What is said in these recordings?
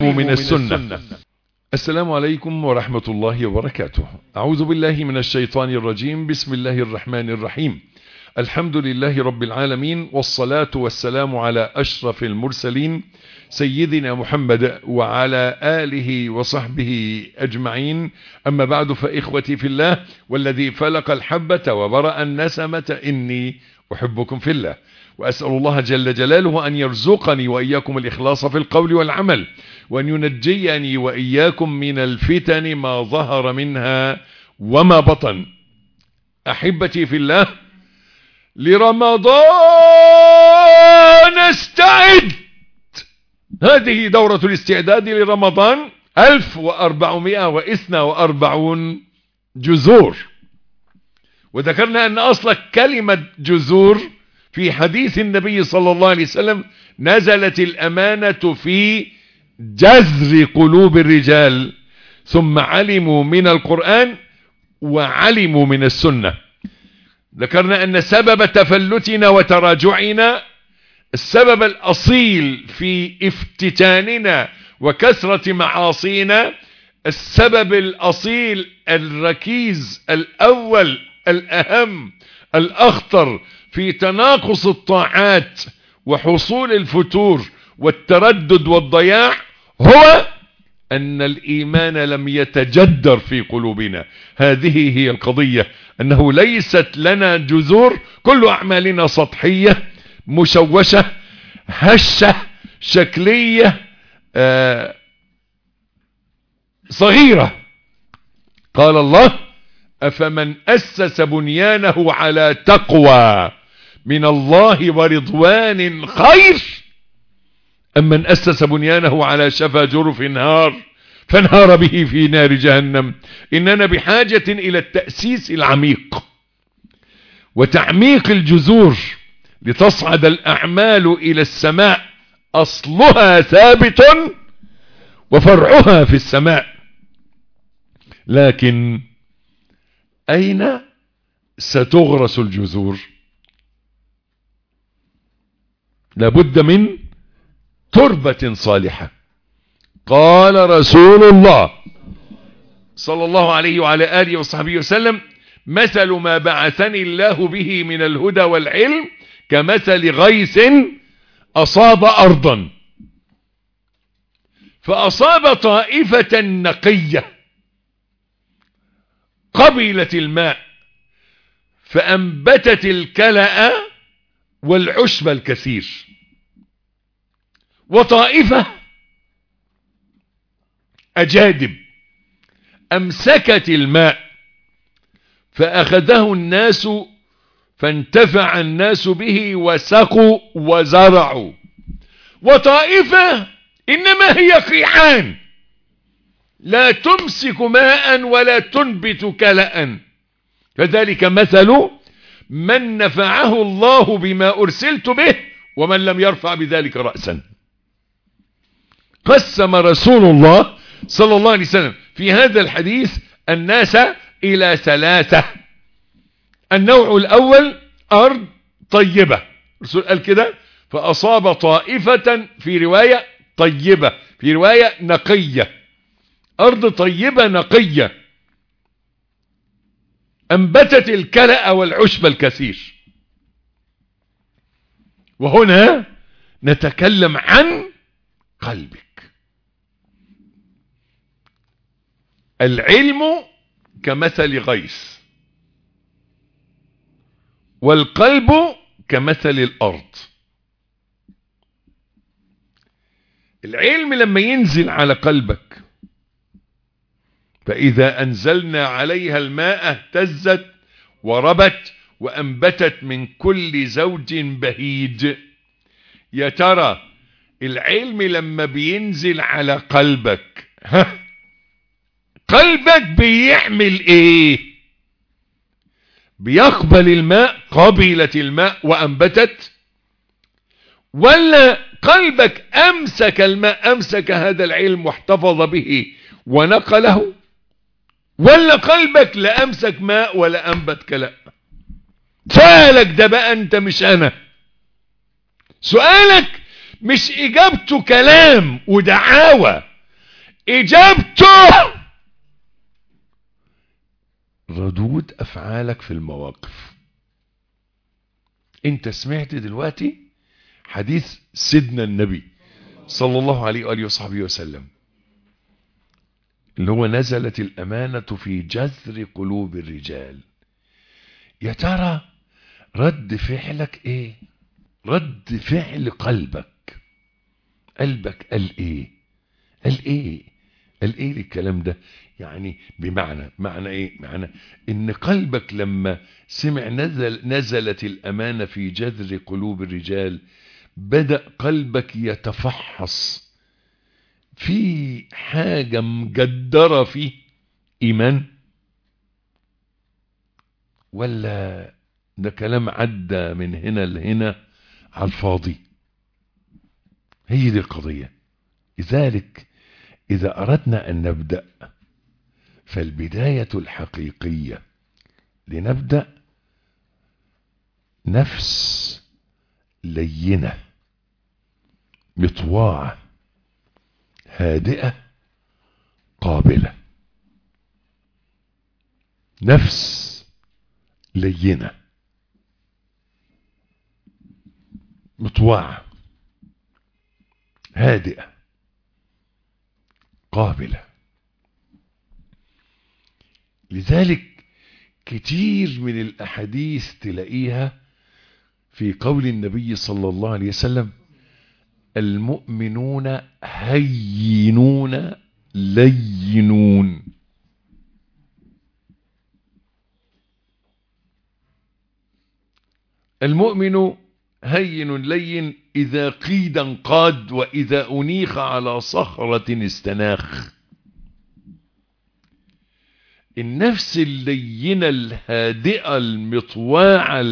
من السنة السلام عليكم ورحمة الله وبركاته أعوذ بالله من الشيطان الرجيم بسم الله الرحمن الرحيم الحمد لله رب العالمين والصلاة والسلام على أشرف المرسلين سيدنا محمد وعلى آله وصحبه أجمعين أما بعد فإخوتي في الله والذي فلق الحبة وبرأ النسمة إني أحبكم في الله وأسأل الله جل جلاله أن يرزقني وإياكم الإخلاص في القول والعمل وأن ينجيني وإياكم من الفتن ما ظهر منها وما بطن أحبتي في الله لرمضان استعد هذه دورة الاستعداد لرمضان 1442 جذور وذكرنا أن أصل كلمة جذور في حديث النبي صلى الله عليه وسلم نزلت الأمانة في جذر قلوب الرجال ثم علموا من القرآن وعلموا من السنة ذكرنا أن سبب تفلتنا وتراجعنا السبب الأصيل في افتتاننا وكثرة معاصينا السبب الأصيل الركيز الأول الأهم الأخطر في تناقص الطاعات وحصول الفتور والتردد والضياع هو أن الإيمان لم يتجدر في قلوبنا هذه هي القضية أنه ليست لنا جذور كل أعمالنا سطحية مشوشة هشة شكلية آه صغيرة قال الله أفمن أسس بنيانه على تقوى من الله ورضوان خير أم من أسس بنيانه على شفا جرف نهار فانهار به في نار جهنم إننا بحاجة إلى التأسيس العميق وتعميق الجذور لتصعد الأعمال إلى السماء أصلها ثابت وفرعها في السماء لكن أين ستغرس الجذور لابد من تربة صالحة قال رسول الله صلى الله عليه وعلى آله وصحبه وسلم مثل ما بعثني الله به من الهدى والعلم كمثل غيث أصاب أرضا فأصاب طائفة نقية قبلت الماء فأنبتت الكلأ والعشب الكثير وطائفة أجادب أمسكت الماء فأخذه الناس فانتفع الناس به وسقوا وزرعوا وطائفة إنما هي قيعان لا تمسك ماء ولا تنبت كلأ فذلك مثل من نفعه الله بما أرسلت به ومن لم يرفع بذلك رأسا قسم رسول الله صلى الله عليه وسلم في هذا الحديث الناس إلى ثلاثة النوع الأول أرض طيبة الرسول قال كده فأصاب طائفة في رواية طيبة في رواية نقية أرض طيبة نقية أنبتت الكلأ والعشب الكثير وهنا نتكلم عن قلبك العلم كمثل غيث والقلب كمثل الأرض العلم لما ينزل على قلبك فإذا أنزلنا عليها الماء اهتزت وربت وأنبتت من كل زوج بهيج يا ترى العلم لما بينزل على قلبك ها قلبك بيعمل ايه بيقبل الماء قبلت الماء وأنبتت ولا قلبك أمسك الماء أمسك هذا العلم واحتفظ به ونقله ولا قلبك لا أمسك ماء ولا أنبت كلام سؤالك ده بقى أنت مش أنا سؤالك مش إجابته كلام ودعاوى اجابته ردود افعالك في المواقف انت سمعت دلوقتي حديث سيدنا النبي صلى الله عليه وآله وصحبه وسلم اللي هو نزلت الأمانة في جذر قلوب الرجال يا ترى رد فعلك ايه رد فعل قلبك قلبك قال ايه قال ايه قال ايه الكلام ده يعني بمعنى معنى ايه معنى ان قلبك لما سمع نزل نزلت الامانه في جذر قلوب الرجال بدا قلبك يتفحص في حاجه مجدره فيه ايمان ولا ده كلام عدى من هنا لهنا على الفاضي هي دي القضيه لذلك اذا اردنا ان نبدا فالبدايه الحقيقيه لنبدا نفس لينه مطواعه هادئه قابله نفس لينه مطواعه هادئه قابله لذلك كتير من الاحاديث تلاقيها في قول النبي صلى الله عليه وسلم المؤمنون هينون لينون المؤمن هين لين إذا قيد انقاد وإذا أنيخ على صخرة استناخ النفس اللينة الهادئة المطواعة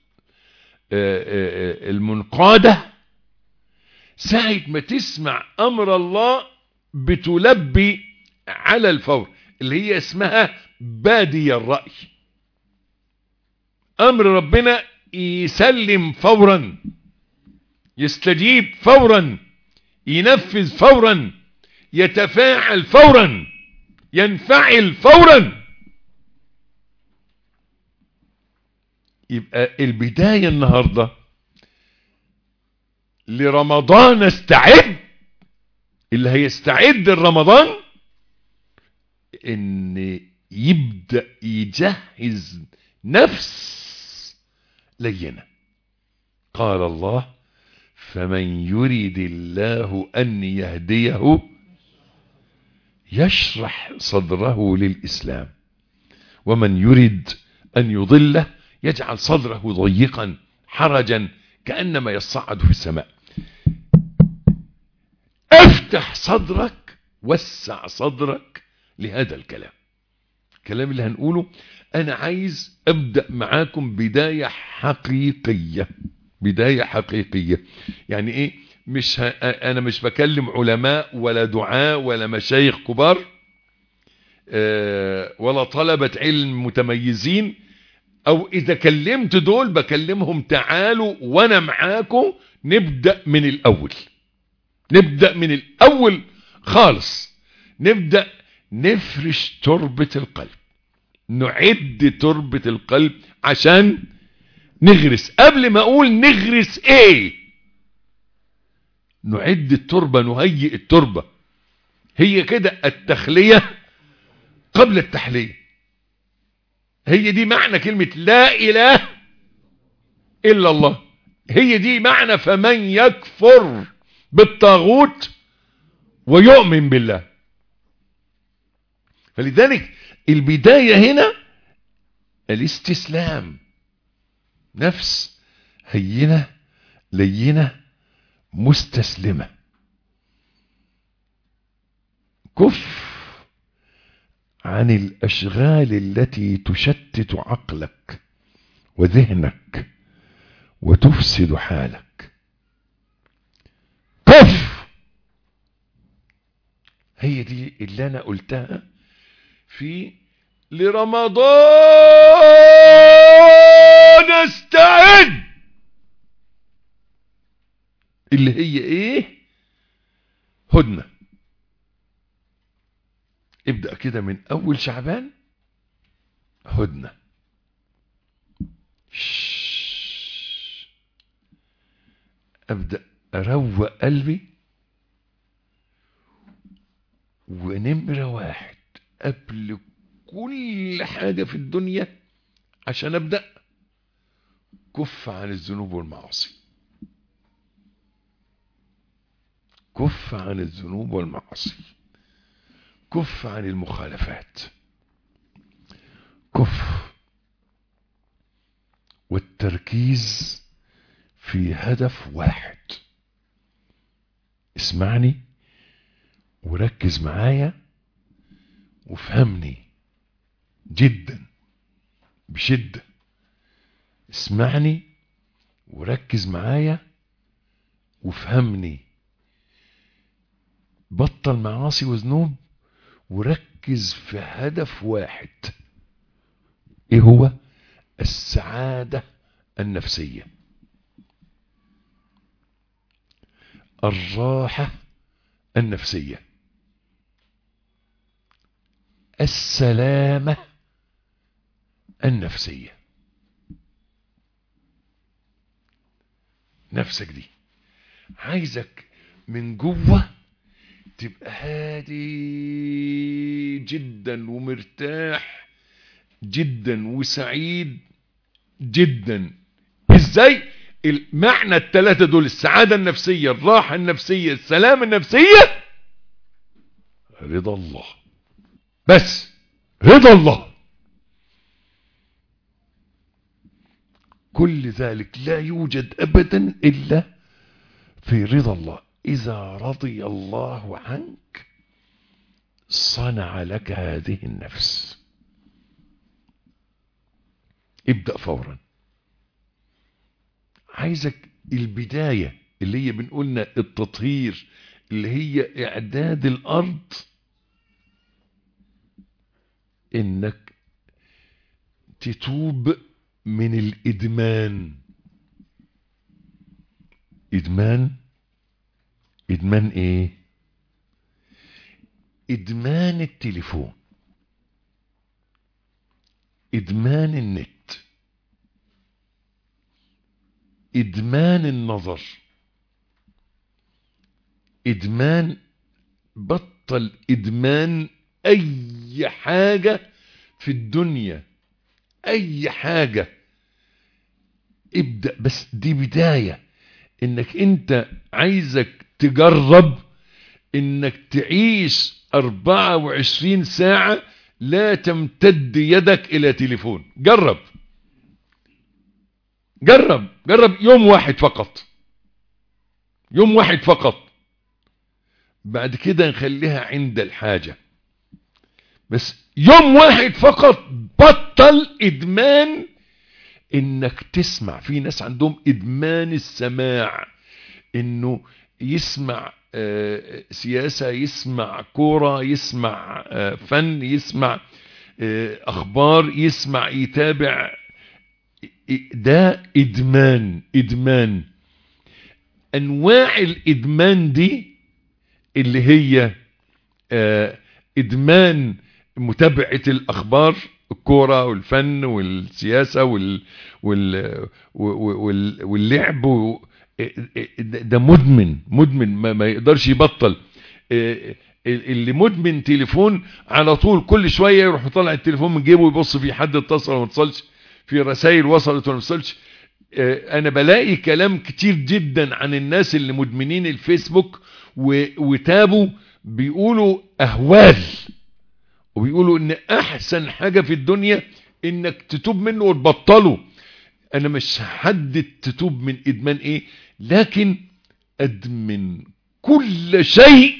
المنقادة ساعة ما تسمع أمر الله بتلبي على الفور اللي هي اسمها بادي الرأي أمر ربنا يسلم فورا يستجيب فورا ينفذ فورا يتفاعل فورا ينفعل فورا يبقى البداية النهاردة لرمضان استعد اللي هيستعد لرمضان ان يبدأ يجهز نفس لينة قال الله فمن يريد الله أن يهديه يشرح صدره للإسلام ومن يريد أن يضله يجعل صدره ضيقا حرجا كأنما يصعد في السماء افتح صدرك وسع صدرك لهذا الكلام الكلام اللي هنقوله انا عايز ابدأ معاكم بداية حقيقية بداية حقيقية يعني ايه مش ه... انا مش بكلم علماء ولا دعاء ولا مشايخ كبار أه ولا طلبة علم متميزين او اذا كلمت دول بكلمهم تعالوا وانا معاكم نبدأ من الاول نبدأ من الاول خالص نبدأ نفرش تربة القلب نعد تربة القلب عشان نغرس قبل ما اقول نغرس ايه نعد التربة نهيئ التربة هي كده التخلية قبل التحلية هي دي معنى كلمة لا اله الا الله هي دي معنى فمن يكفر بالطاغوت ويؤمن بالله فلذلك البداية هنا الاستسلام نفس هينة لينة مستسلمة كف عن الأشغال التي تشتت عقلك وذهنك وتفسد حالك كف هي دي اللي أنا قلتها في لرمضان استعد اللي هي ايه هدنة ابدأ كده من أول شعبان هدنة شش. أبدأ أروق قلبي ونمرة واحد قبل كل حاجة في الدنيا عشان أبدأ كف عن الذنوب والمعاصي كف عن الذنوب والمعاصي كف عن المخالفات كف والتركيز في هدف واحد اسمعني وركز معايا وفهمني جدا بشدة اسمعني وركز معايا وفهمني بطل معاصي وذنوب وركز في هدف واحد ايه هو السعادة النفسية الراحة النفسية السلامة النفسية نفسك دي عايزك من جوه تبقى هادي جدا ومرتاح جدا وسعيد جدا ازاي المعنى الثلاثة دول السعادة النفسية الراحة النفسية السلام النفسية رضا الله بس رضا الله كل ذلك لا يوجد ابدا الا في رضا الله اذا رضي الله عنك صنع لك هذه النفس ابدأ فورا عايزك البداية اللي هي بنقولنا التطهير اللي هي اعداد الارض انك تتوب من الادمان ادمان ادمان ايه ادمان التليفون ادمان النت ادمان النظر ادمان بطل ادمان اي حاجة في الدنيا اي حاجة ابدأ بس دي بداية انك انت عايزك تجرب انك تعيش 24 ساعة لا تمتد يدك الى تليفون جرب جرب جرب يوم واحد فقط يوم واحد فقط بعد كده نخليها عند الحاجة بس يوم واحد فقط بطل ادمان انك تسمع في ناس عندهم ادمان السماع انه يسمع آه سياسة يسمع كورة يسمع آه فن يسمع آه اخبار يسمع يتابع ده ادمان ادمان انواع الادمان دي اللي هي ادمان متابعة الاخبار الكورة والفن والسياسة وال وال وال واللعب ده مدمن مدمن ما, ما يقدرش يبطل اللي مدمن تليفون على طول كل شوية يروح يطلع التليفون من جيبه ويبص فيه حد اتصل وما اتصلش في رسائل وصلت وما وصلش انا بلاقي كلام كتير جدا عن الناس اللي مدمنين الفيسبوك وتابوا بيقولوا اهوال وبيقولوا ان احسن حاجة في الدنيا انك تتوب منه وتبطله انا مش هحدد تتوب من ادمان ايه لكن ادمن كل شيء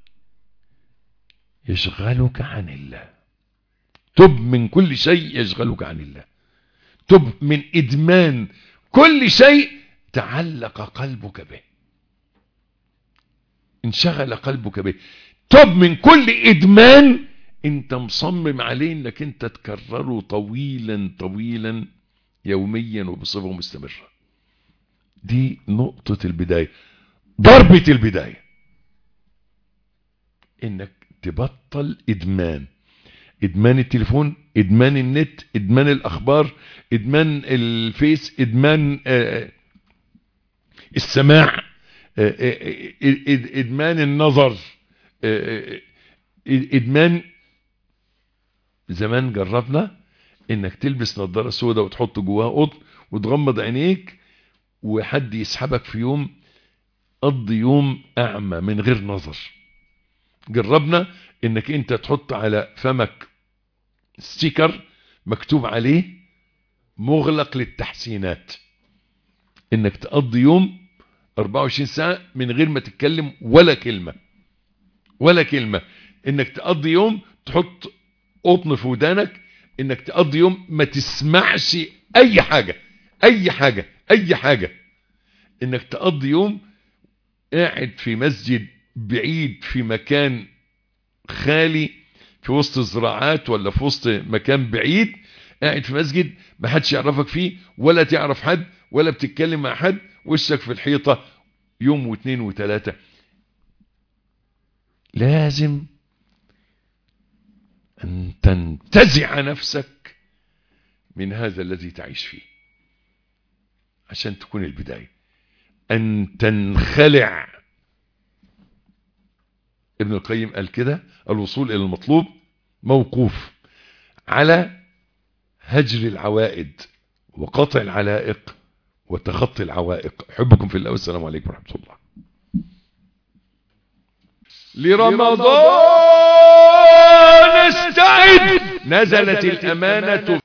يشغلك عن الله تب من كل شيء يشغلك عن الله تب من ادمان كل شيء تعلق قلبك به انشغل قلبك به تب من كل ادمان انت مصمم عليه انك انت تكرره طويلا طويلا يوميا وبصفة مستمرة دي نقطة البداية ضربة البداية انك تبطل ادمان ادمان التليفون ادمان النت ادمان الاخبار ادمان الفيس ادمان آه، السماع آه، آه، إد- ادمان النظر آه، آه، ادمان زمان جربنا انك تلبس نظارة سوداء وتحط جواها قطن وتغمض عينيك وحد يسحبك في يوم قضي يوم اعمى من غير نظر جربنا انك انت تحط على فمك ستيكر مكتوب عليه مغلق للتحسينات انك تقضي يوم 24 ساعة من غير ما تتكلم ولا كلمة ولا كلمة انك تقضي يوم تحط قطن في ودانك انك تقضي يوم ما تسمعش اي حاجة اي حاجة اي حاجة انك تقضي يوم قاعد في مسجد بعيد في مكان خالي في وسط الزراعات ولا في وسط مكان بعيد قاعد في مسجد ما حدش يعرفك فيه ولا تعرف حد ولا بتتكلم مع حد وشك في الحيطة يوم واثنين وثلاثة لازم أن تنتزع نفسك من هذا الذي تعيش فيه عشان تكون البداية أن تنخلع ابن القيم قال كده الوصول إلى المطلوب موقوف على هجر العوائد وقطع العلائق وتخطي العوائق أحبكم في الله والسلام عليكم ورحمة الله لرمضان استعد نزلت الأمانة